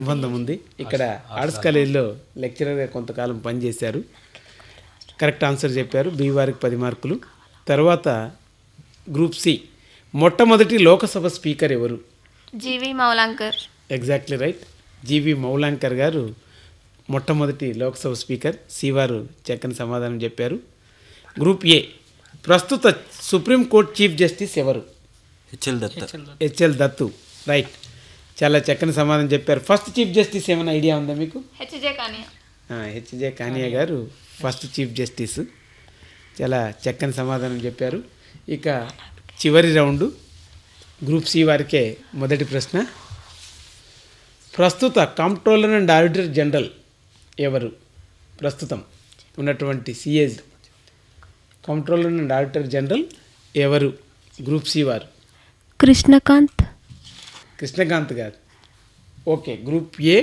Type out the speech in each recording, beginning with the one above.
అనుబంధం ఉంది ఇక్కడ ఆర్ట్స్ కాలేజీలో లెక్చరర్గా కొంతకాలం పనిచేశారు కరెక్ట్ ఆన్సర్ చెప్పారు బి వారికి పది మార్కులు తర్వాత గ్రూప్ సి మొట్టమొదటి లోకసభ స్పీకర్ ఎవరు GV Mavalankar exactly right GV Mavalankar గారు మొట్టమొదటి లోక్సభ స్పీకర్ సి వారు చక్కని సమాధానం చెప్పారు గ్రూప్ ఏ ప్రస్తుత సుప్రీంకోర్టు చీఫ్ జస్టిస్ ఎవరు HL Datta HL Dattu right చాలా చక్కని సమాధానం చెప్పారు ఫస్ట్ చీఫ్ జస్టిస్ ఏమైనా ఐడియా ఉందా మీకు హెచ్జే కానీ హెచ్జే కానియా గారు ఫస్ట్ చీఫ్ జస్టిస్ చాలా చక్కని సమాధానం చెప్పారు ఇక చివరి రౌండ్ గ్రూప్ సి వారికే మొదటి ప్రశ్న ప్రస్తుత కాంప్ట్రోలర్ అండ్ ఆడిటర్ జనరల్ ఎవరు ప్రస్తుతం ఉన్నటువంటి CAG comptroller and auditor general ఎవరు గ్రూప్ సి వారు కృష్ణకాంత్ కృష్ణకాంత్ గారు okay group A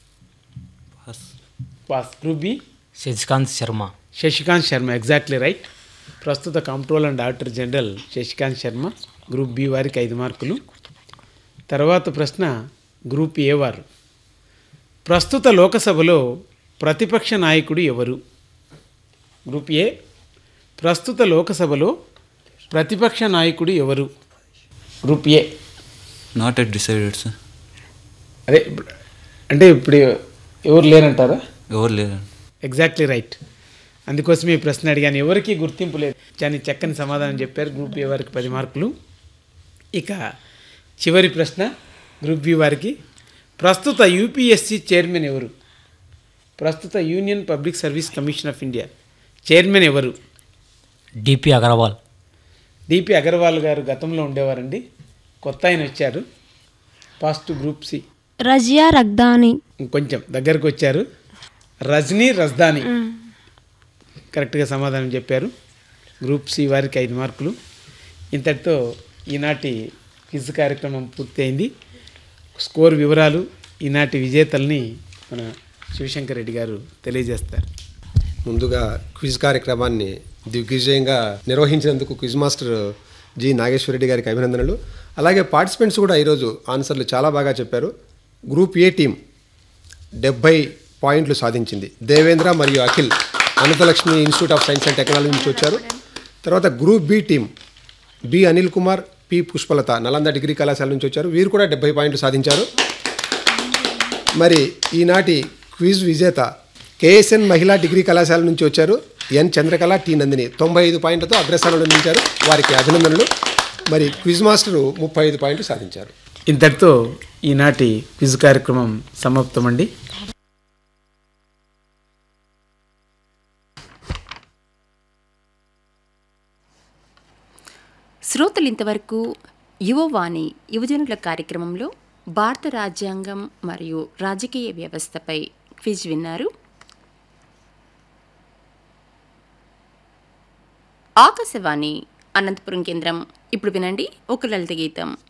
pass group B Shashikant Sharma Shashikant Sharma exactly right ప్రస్తుత control and auditor general Shashikant Sharma group B వారికి ఐదు మార్కులు తర్వాత ప్రశ్న గ్రూప్ ఏ వారు ప్రస్తుత లోకసభలో ప్రతిపక్ష నాయకుడు ఎవరు గ్రూప్ ఏ ప్రస్తుత లోకసభలో ప్రతిపక్ష నాయకుడు ఎవరు group A not yet decided sir అదే ఇప్పుడు- అంటే ఇప్పుడు ఎవరు లేరంటారా ఎవరు లేరు ఎగ్జాక్ట్లీ రైట్ అందుకోసమే ఈ ప్రశ్న అడిగాను ఎవరికి గుర్తింపు లేదు కానీ చక్కని సమాధానం చెప్పారు గ్రూప్ ఏ వారికి పది మార్కులు ఇక చివరి ప్రశ్న గ్రూప్ బి వారికి ప్రస్తుత యూపీఎస్సి చైర్మన్ ఎవరు ప్రస్తుత union public service commission of India chairman ఎవరు డిపి అగర్వాల్ డిపి అగర్వాల్ గారు గతంలో ఉండేవారండి కొత్త ఆయన వచ్చారు first group C Razia Ragdani ఇంకొంచెం దగ్గరకు వచ్చారు రజనీ రజ్దాని కరెక్ట్గా సమాధానం చెప్పారు గ్రూప్ సి వారికి ఐదు మార్కులు ఇంతటితో ఈనాటి క్విజ్ కార్యక్రమం పూర్తయింది స్కోర్ వివరాలు ఈనాటి విజేతల్ని మన శివశంకర్ రెడ్డి గారు తెలియజేస్తారు ముందుగా క్విజ్ కార్యక్రమాన్ని దిగ్విజయంగా నిర్వహించినందుకు క్విజ్ మాస్టర్ జి నాగేశ్వరరెడ్డి గారికి అభినందనలు అలాగే పార్టిసిపెంట్స్ కూడా ఈరోజు ఆన్సర్లు చాలా బాగా చెప్పారు గ్రూప్ ఏ టీం డెబ్బై పాయింట్లు సాధించింది దేవేంద్ర మరియు Akhil Ananthalakshmi institute of science and technology నుంచి వచ్చారు తర్వాత group B team B Anil Kumar P Pushpalatha Nalanda degree కళాశాల నుంచి వచ్చారు వీరు కూడా డెబ్బై పాయింట్లు సాధించారు మరి ఈనాటి క్విజ్ విజేత కేఎస్ఎన్ మహిళా డిగ్రీ కళాశాల నుంచి వచ్చారు ఎన్ చంద్రకళ టి నందిని తొంభై ఐదు పాయింట్లతో అగ్రస్థానంలో నిలిచారు వారికి అభినందనలు మరి క్విజ్ మాస్టరు ముప్పై ఐదు పాయింట్లు సాధించారు ఇంతటితో ఈనాటి క్విజ్ కార్యక్రమం సమాప్తమండి శ్రోతలు ఇంతవరకు యువవాణి యువజనుల కార్యక్రమంలో భారత రాజ్యాంగం మరియు రాజకీయ వ్యవస్థపై క్విజ్ విన్నారు ఆకాశవాణి అనంతపురం కేంద్రం ఇప్పుడు వినండి ఒక లలిత గీతం